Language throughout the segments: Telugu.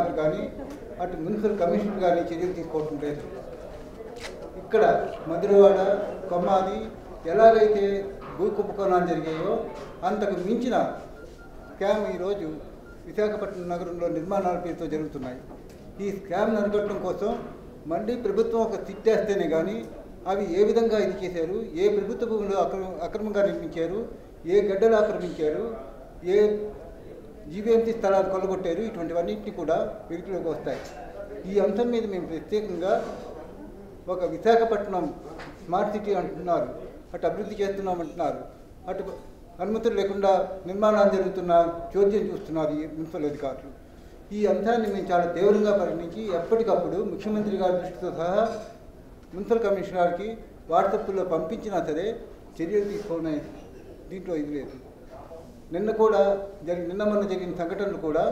అధికారులు కానీ అటు మున్సిపల్ కమిషనర్ కానీ చర్యలు తీసుకోవటం లేదు ఇక్కడ మధురవాడ కొమ్మాది ఎలాగైతే భూ కుంభకోణాలు జరిగాయో అంతకు మించిన స్కామ్ ఈరోజు విశాఖపట్నం నగరంలో నిర్మాణాల పేరుతో జరుగుతున్నాయి ఈ స్కామ్ అరికట్టడం కోసం మళ్ళీ ప్రభుత్వం ఒక తిట్టేస్తేనే కానీ అవి ఏ విధంగా ఇది చేశారు ఏ ప్రభుత్వ భూములు అక్రమ అక్రమంగా నిర్మించారు ఏ గడ్డలు ఆక్రమించారు ఏ జీవీఎంసీ స్థలాలు కొల్లగొట్టారు ఇటువంటివన్నింటినీ కూడా వెలుగులోకి వస్తాయి ఈ అంశం మీద మేము ప్రత్యేకంగా ఒక విశాఖపట్నం స్మార్ట్ సిటీ అంటున్నారు అటు అభివృద్ధి చేస్తున్నాం అంటున్నారు అటు అనుమతులు లేకుండా నిర్మాణాలు జరుగుతున్న చోద్యం చూస్తున్నారు ఈ మున్సిపల్ అధికారులు ఈ అంశాన్ని మేము చాలా తీవ్రంగా పరిగణించి ఎప్పటికప్పుడు ముఖ్యమంత్రి గారి దృష్టితో సహా మున్సిపల్ కమిషనర్ గారికి వాట్సాప్లో పంపించినా సరే చర్యలు తీసుకోవడం దీంట్లో ఇది లేదు నిన్న కూడా జరిగి నిన్న మొన్న జరిగిన సంఘటనలు కూడా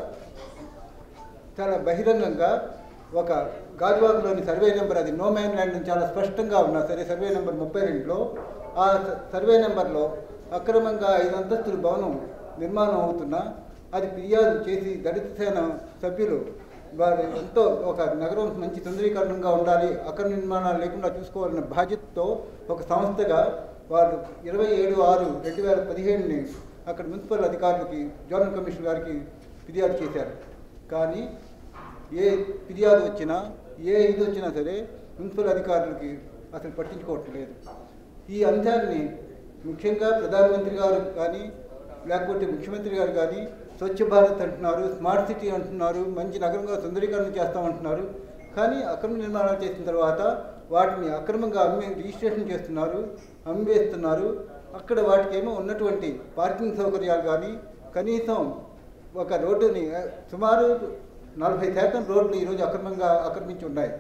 చాలా బహిరంగంగా ఒక గాజువాకలోని సర్వే నెంబర్ అది నో మ్యాన్ ల్యాండ్ అని చాలా స్పష్టంగా ఉన్న సరే సర్వే నెంబర్ ముప్పై రెండులో ఆ స- సర్వే నెంబర్లో అక్రమంగా ఐదు అంతస్తుల భవనం నిర్మాణం అవుతున్నా అది ఫిర్యాదు చేసి దళిత సేన సభ్యులు వారు ఎంతో ఒక నగరం మంచి సుందరీకరణంగా ఉండాలి అక్రమ నిర్మాణాలు లేకుండా చూసుకోవాలన్న బాధ్యతతో ఒక సంస్థగా వారు ఇరవై ఏడు ఆరు రెండు వేల పదిహేడుని అక్కడ మున్సిపల్ అధికారులకి జోనల్ కమిషనర్ గారికి ఫిర్యాదు చేశారు కానీ ఏ ఫిర్యాదు వచ్చినా ఏ ఇది వచ్చినా సరే మున్సిపల్ అధికారులకి అసలు పట్టించుకోవటం లేదు ఈ అంశాన్ని ముఖ్యంగా ప్రధానమంత్రి గారు కానీ లేకపోతే ముఖ్యమంత్రి గారు కానీ స్వచ్ఛ భారత్ అంటున్నారు స్మార్ట్ సిటీ అంటున్నారు మంచి నగరంగా సుందరీకరణ చేస్తామంటున్నారు కానీ అక్రమ నిర్మాణాలు చేసిన తర్వాత వాటిని అక్రమంగా అమ్మి రిజిస్ట్రేషన్ చేస్తున్నారు అమ్మివేస్తున్నారు అక్కడ వాటికేమో ఉన్నటువంటి పార్కింగ్ సౌకర్యాలు కానీ కనీసం ఒక రోడ్డుని ఆ, సుమారు నలభై శాతం రోడ్లు ఈరోజు అక్రమంగా ఆక్రమించి ఉన్నాయి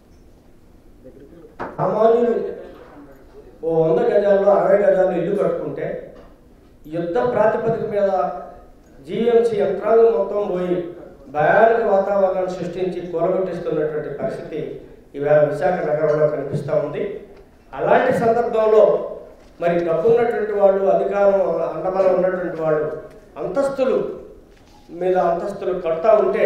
సామాన్యులు ఓ వంద గజాల్లో అరవై గజాల్లో ఇల్లు కట్టుకుంటే యుద్ధ ప్రాతిపదిక మీద జీఎంసీ యంత్రాంగం మొత్తం పోయి భయానక వాతావరణాన్ని సృష్టించి కూలగొట్టిస్తున్నటువంటి పరిస్థితి ఈవేళ విశాఖ నగరంలో కనిపిస్తూ ఉంది అలాంటి సందర్భంలో మరి డబ్బున్నటువంటి వాళ్ళు అధికారం అండబలం ఉన్నటువంటి వాళ్ళు అంతస్తులు మీద అంతస్తులు కడతా ఉంటే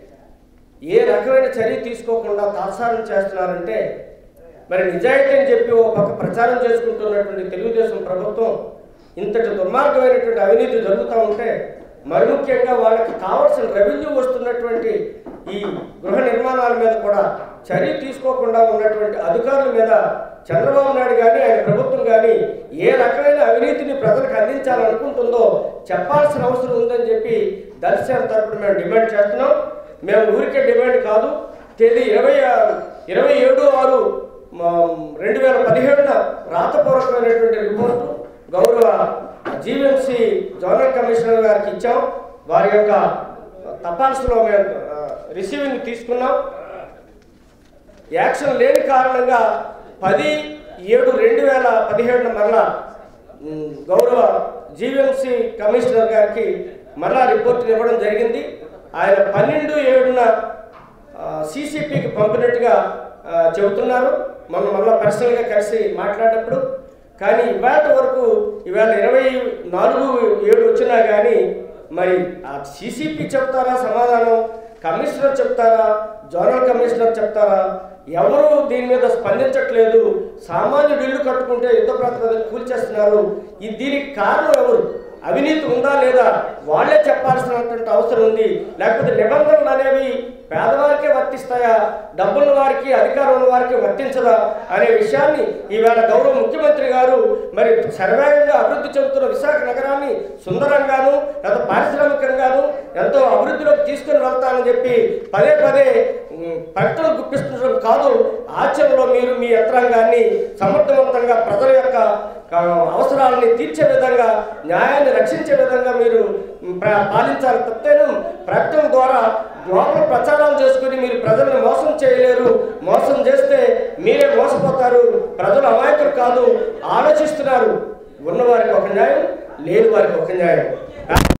ఏ రకమైన చర్య తీసుకోకుండా తాత్సారం చేస్తున్నారంటే మరి నిజాయితీ అని చెప్పి ఓ పక్క ప్రచారం చేసుకుంటున్నటువంటి తెలుగుదేశం ప్రభుత్వం ఇంతటి దుర్మార్గమైనటువంటి అవినీతి జరుగుతూ ఉంటే మరి ముఖ్యంగా వాళ్ళకి కావాల్సిన రెవెన్యూ వస్తున్నటువంటి ఈ గృహ నిర్మాణాల మీద కూడా చర్య తీసుకోకుండా ఉన్నటువంటి అధికారుల మీద చంద్రబాబు నాయుడు కానీ ఆయన ప్రభుత్వం కానీ ఏ రకమైన అవినీతిని ప్రజలకు అందించాలనుకుంటుందో చెప్పాల్సిన అవసరం ఉందని చెప్పి దర్శన తరపున మేము డిమాండ్ చేస్తున్నాం మేము ఊరికే డిమాండ్ కాదు తేదీ ఇరవై ఇరవై ఏడు ఆరు రెండు వేల పదిహేడున రాతపూర్వకమైనటువంటి రిపోర్టు గౌరవ జీవీఎంసీ జోనల్ కమిషనర్ గారికి ఇచ్చాం వారి యొక్క తపాల్సులో మేము రిసీవింగ్ తీసుకున్నాం యాక్షన్ లేని కారణంగా పది ఏడు రెండు వేల పదిహేడున మరలా ఉమ్, గౌరవ జీవీఎంసీ కమిషనర్ గారికి మరలా రిపోర్ట్ ఇవ్వడం జరిగింది ఆయన పన్నెండు ఏడున సీసీపీకి పంపినట్టుగా ఆ, చెబుతున్నారు మనం మళ్ళీ పర్సనల్గా కలిసి మాట్లాడినప్పుడు కానీ ఇవాళ వరకు ఇవాళ ఇరవై నాలుగు ఏడు వచ్చినా కానీ మరి ఆ సీసీపీ చెప్తారా సమాధానం కమిషనర్ చెప్తారా జోనల్ కమిషనర్ చెప్తారా ఎవరు దీని మీద స్పందించట్లేదు సామాన్యుడు ఇల్లు కట్టుకుంటే యుద్ధ ప్రాతిపదిక కూల్చేస్తున్నారు ఈ దీనికి కారణం ఎవరు అవినీతి ఉందా లేదా వాళ్ళే చెప్పాల్సినటువంటి అవసరం ఉంది లేకపోతే నిబంధనలు అనేవి పేదవారికే వర్తిస్తాయా డబ్బున్న వారికి అధికారం ఉన్న వారికి వర్తించదా అనే విషయాన్ని ఈవేళ గౌరవ ముఖ్యమంత్రి గారు మరి సర్వేగంగా అభివృద్ధి చెందుతున్న విశాఖ నగరాన్ని సుందరంగాను లేదా పారిశ్రామికంగాను ఎంతో అభివృద్ధిలోకి తీసుకుని వెళ్తానని చెప్పి పదే పదే ఉమ్, ప్రకటనలు గుప్పిస్తుండడం కాదు ఆచరణలో మీరు మీ యంత్రాంగాన్ని సమర్థవంతంగా ప్రజల యొక్క ఆ, అవసరాలని తీర్చే విధంగా న్యాయాన్ని రక్షించే విధంగా మీరు ఉమ్, ప్ర- పాలించాలి తప్పేను ప్రకటన ద్వారా లోపల ప్రచారాలు చేసుకుని మీరు ప్రజల్ని మోసం చేయలేరు మోసం చేస్తే మీరే మోసపోతారు ప్రజలు అమాయకులు కాదు ఆలోచిస్తున్నారు ఉన్నవారికి ఒక న్యాయం లేని వారికి ఒక న్యాయం